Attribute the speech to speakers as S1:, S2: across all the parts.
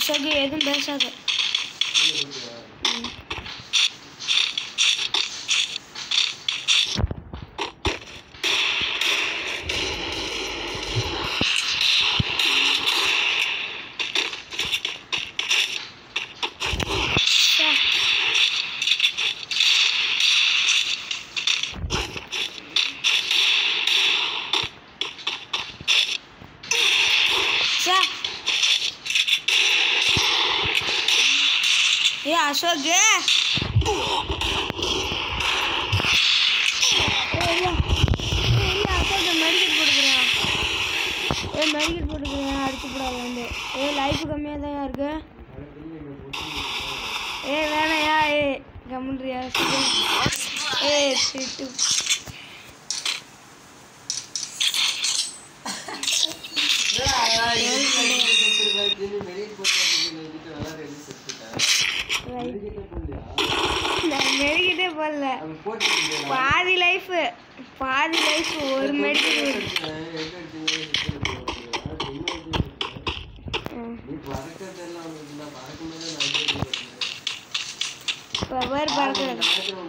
S1: அசோக் எதுவும் பேசாத ம். சே. சே. ஏ அசோக் ஏ இல்ல இல்ல அசோக் மெடிக்கெட் போட்டுக்கிறேன் ஏ மெடிக்கெட் போட்டுக்கிறேன் அடிச்சு போடாது வந்து ஏ லைஃப் கம்மியாக தான் இருக்கு ஏ வேணாயா ஏ கம்முன்றியா ஏ திட்டு நான் மெடிக்கிட்டே போடல பாதி லைஃப் பாதி லைஃப் ஒரு மெடிக்கெட் பவர் பறக்கிறது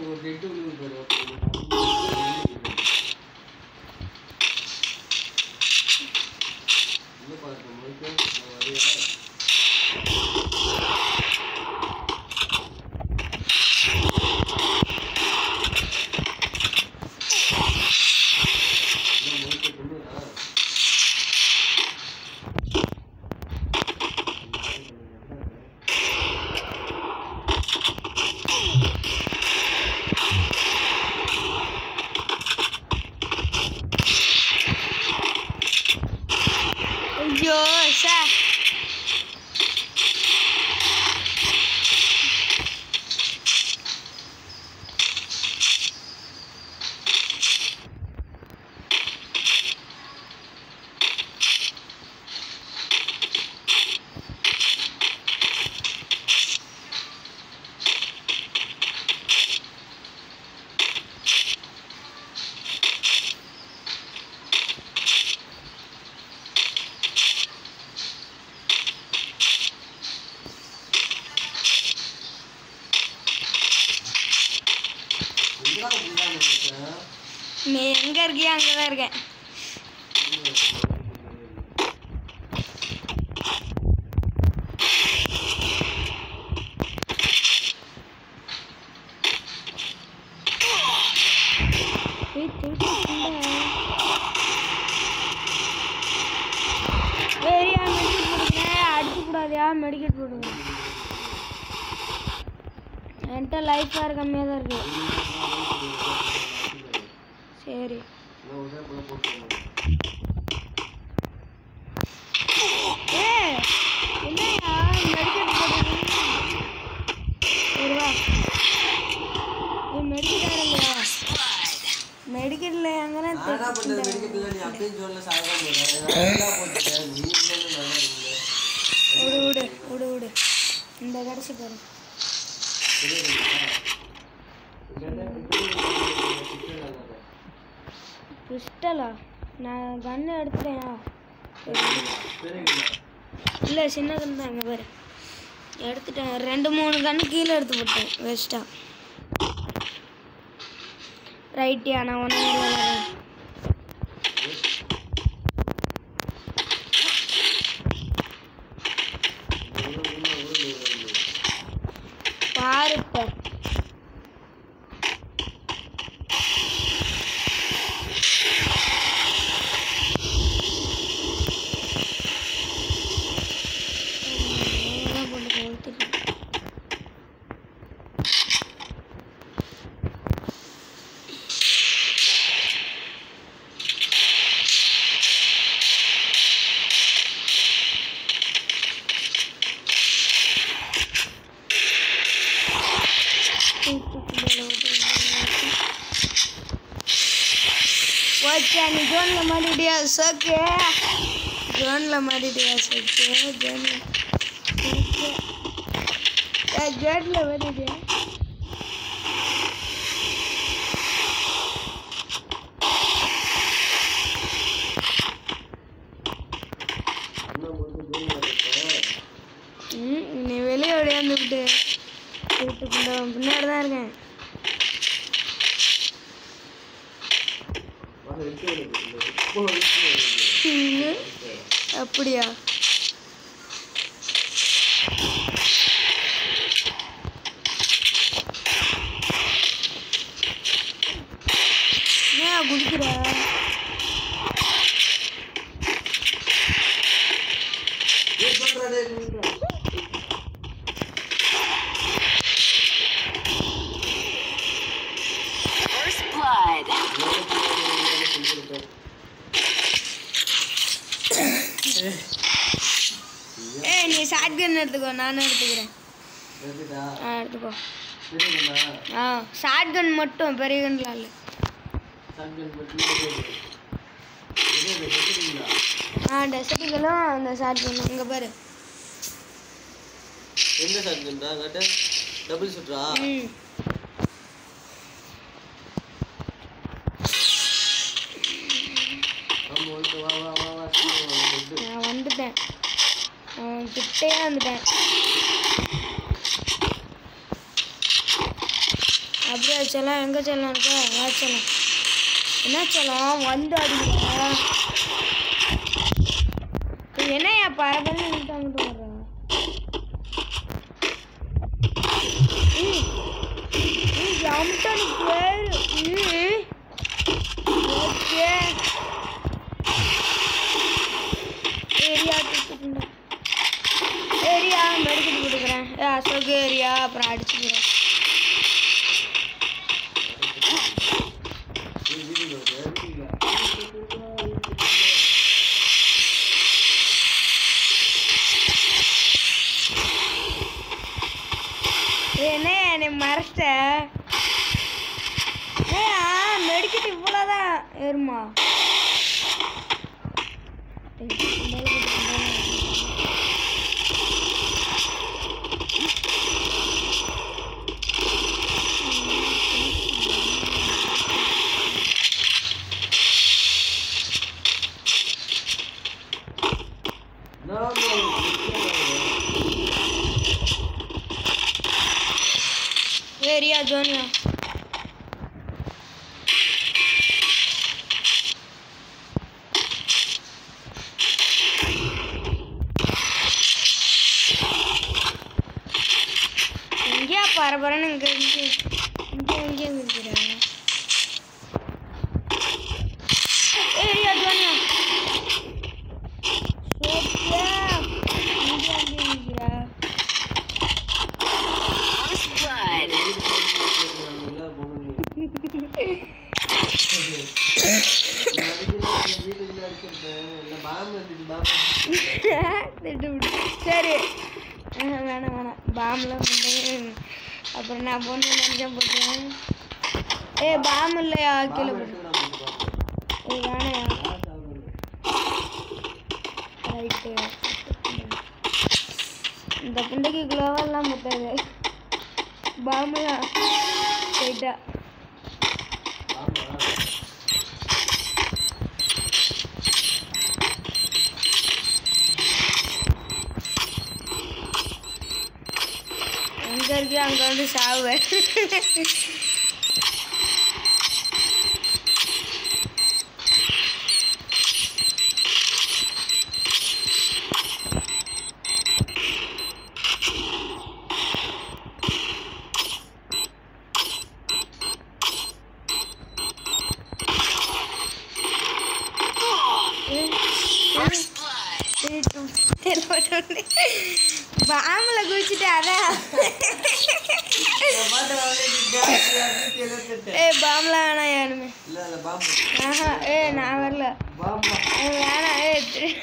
S1: ஐயோ சார் நீ எங்க இருக்கியோ அங்கதான் இருக்கேன் ஏய், திருப்பி குண்டா. ஏய், யா, மெடிக்கெட் போடுங்க அடிச்சு கூடாதியா மெடிக்கெட் போடுங்க என்கிட்ட லைஃப் வேறு கம்மியாக தான் இருக்கு சரி ஏய் என்னய்யா மெடிக்கெட் போடுறீங்க ஒரு வா ஏய் மெடிக்கெட் இல்லையா மெடிக்கெட்ல எங்கன்னா
S2: நானா பண்றது மெடிக்கல் நீ அப்பயும் சொல்ல சாயதான் போறேன் போட்டுட்டேன் நீ இல்லைன்னு நல்லா இல்லை
S1: விடு விடு விடு விடு இந்த கடைசி பாரு பிஸ்டலா நான் கன்று எடுத்துட்டேன் இல்லை சின்ன கன்று தான் இங்கே பாரு எடுத்துட்டேன் ரெண்டு மூணு கன்று கீழே எடுத்து போட்டேன் வேஸ்ட்டாக ரைட்டியா நான் ஒன்று பாரு இப்போ போட்டு கொளுத்திட்டேன் ஓகே நீ ஜோனில் மாட்டிட்டியா சோக்கே ஜோனில் மாட்டிட்டியா சோக்கே ஜோனில் ஜோனில் மாட்டிட்டியா ம் அந்த விட்டு விட்டு பின்னாடி தான் இருக்கேன்
S2: வாங்க, விட்டு வருது. இப்போ விட்டு வருது.
S1: ம், அப்படியா ஏன் குடிக்கிற
S2: ஏய், சொல்றா, டேய், நில்றா.
S3: First blood.
S1: ஏய் நீ ஷார்ட் கன் எடுத்துக்கோ நானும் எடுத்துக்கிறேன்
S2: எடுத்துட்டா?
S1: ஆ எடுத்துக்கோ
S2: தெரியுமா?
S1: ஆ ஷார்ட் கன் மட்டும் பெரிய கன்லாம் இல்லை
S2: சங்கன் பத்தி தெரியாது. தெரியாது, தெரியுங்களா?
S1: ஆ டெசர்ட்டுகளும் அந்த ஷார்ட் கன் இங்கே பாரு
S2: எந்த சங்கன்டா கட்ட டபுள் சுட்ரா
S1: ம்
S2: ஆமா வந்து வா வா வா வா சீக்கிரம் வா, வந்து.
S1: நான் வந்துட்டேன் அவன் கிட்டே வந்துட்டேன் அப்படியே செல்லாம் எங்கே செல்லாம் இருக்கா வா செல்லாம் என்ன செல்லாம் வந்து அடிக்கிறா என்ன என் பரபரன்னு நின்று அங்கிட்டு வர்றேன் ஜம்டன் பேர் ஓகே ஏரியா தூக்கிட்டு ஏரியா மெடிக்கல் கொடுக்குறேன் ஏ அசோக் ஏரியா அப்புறம் அடிச்சுக்கிறேன்
S2: ஏய், வீட்டுக்கு வா, வீட்டுக்கு வா.
S1: ஏய், என்ன என்னை மறைச்சிட்ட ஏன் மெடிக்கல் இவ்வளோதான் ஏறுமா
S2: நான்
S1: ஏரியா ஜோனியா எங்கேயா பரபரன்னு இங்கே இங்கே இங்கே எங்கேயும் இருக்கிறேன் ஏரியா ஜோனியா சோப்பியா இங்கே எங்கேயும் இருக்கிறா
S3: First blood.
S1: திட்டு விடு. சரி ஆஹ், வேணாம் வேணாம் பாம்லாம் பண்ணுறேன் அப்புறம் நான் பொண்ணு நினைச்சேன் போட்டேன் ஏ பாம் இல்லையா கீழே போட்டு ஏ வேணாயா ரைட்டு இந்த புண்டைக்கு குளோவெல்லாம் முட்டாது பாம்பெல்லாம் ரைட்டா எங்கே இருக்கியோ அங்கே வந்து சாவுவேன்
S3: First blood.
S1: பாம்புல குளிச்சுட்டு அதான் ஏ பாம்புலாம் வேணாம் யாருமே ஆஹா ஏ நான் வரல ஏ, வேணாம் ஏ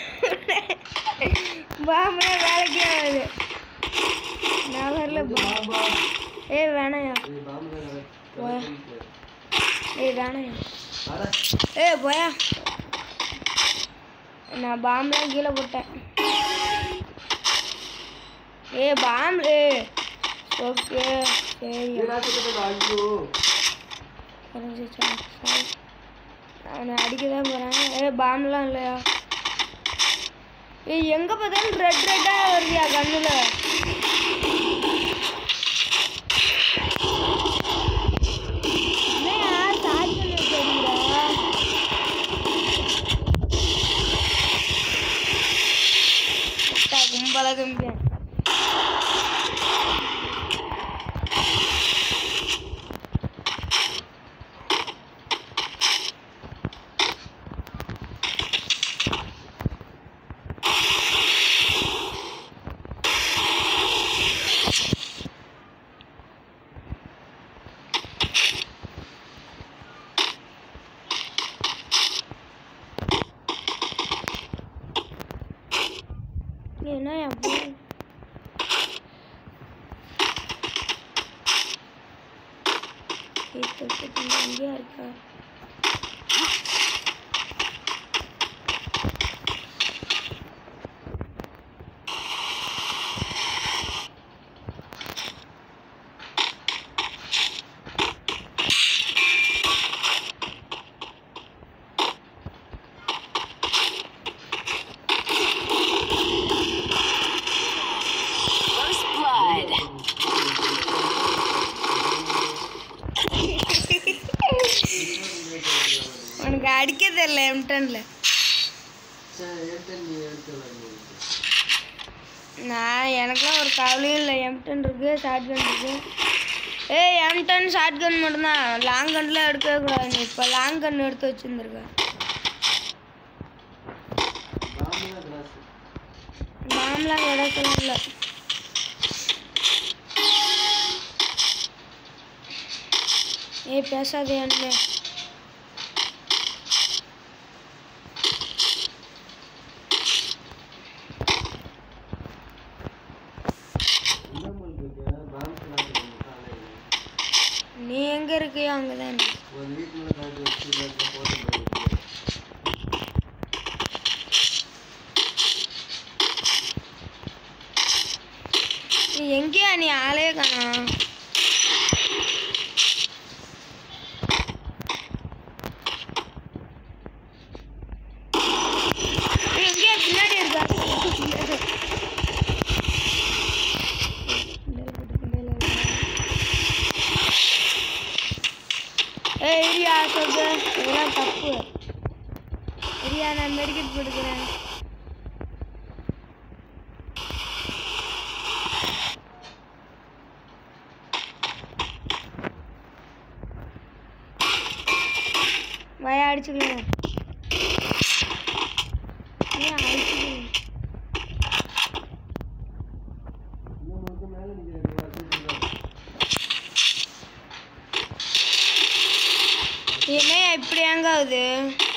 S1: பாம்புலாம் வேலைக்கே ஆகுது நான் வரல பா ஏ வேணாயா ஏ வேணாயா ஏ போயா நான் பாம்புலாம் கீழே போட்டேன் ஏ பாம்பு ஏ ஓகே சரி குறைஞ்சிச்சா சாரி அவனை அடிக்க தான் போகிறேன் ஏ பாம்புலாம் இல்லையா ஏய் எங்கே பார்த்தாலும் ரெட் ரெட்டாக வருதியா கண்ணில் கும்பலாக கம்பியன் என்ன அப்படி ஏய், தொட்டு கொண்டு அங்கேயா இருக்கா
S3: First blood.
S1: உனக்கு அடிக்க தெரியல எம்டன்ல
S2: சரி எடுத்து நீ எடுத்து வரணும்
S1: நான் எனக்குலாம் ஒரு கவலையும் இல்லை எம்டன் இருக்கு ஷார்ட் கன் இருக்கு ஏய் எம்டன் ஷார்ட் கன் மட்டும்தான் லாங் கன்லாம் எடுக்கவே கூடாது நீ இப்போ லாங் கன் எடுத்து வச்சுருந்துருக்க
S2: பாம்புனா கிளாஸ்
S1: மாமலாம் கிடைக்கலாம் இல்லை ஏய் பேசாதே என்ன
S2: என்ன பண்ணிருக்க பாம்பு கிளாஸ் காலையில்
S1: நீ எங்கே இருக்கியோ அங்கே தான்
S2: ஒரு வீட்டுல காட்டி வச்சு நேரத்தில் போட்டு போயிருக்கு
S1: நீ எங்கேயா நீ ஆளே காணோம் ஏய், எங்கேயா பின்னாடி இருக்கா ஏய் இரியா சொல்லு இதெல்லாம் தப்பு இரியா நான் மெடிக்கெட் போட்டுக்கிறேன் வய அடிச்சுக்கலாம் ஏன் அடிச்சுக்கலாம்
S2: இன்னும் மட்டும் மேலே நிற்கிறேன்
S1: என்ன இப்படி ஏங்க ஆகுது